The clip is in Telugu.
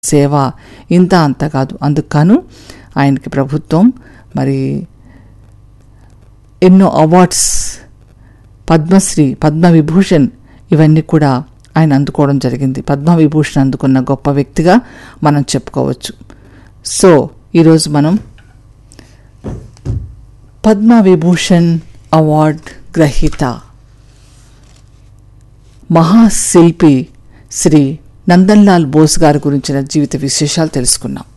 సేవ ఇంత అంత కాదు అందుకను ఆయనకి ప్రభుత్వం మరి ఎన్నో అవార్డ్స్ పద్మశ్రీ పద్మవిభూషణ్ ఇవన్నీ కూడా ఆయన అందుకోవడం జరిగింది పద్మవిభూషణ్ అందుకున్న గొప్ప వ్యక్తిగా మనం చెప్పుకోవచ్చు సో ఈరోజు మనం పద్మవిభూషణ్ అవార్డ్ గ్రహీత మహాశిల్పి శ్రీ నందన్లాల్ బోస్ గారి గురించిన జీవిత విశేషాలు తెలుసుకున్నాం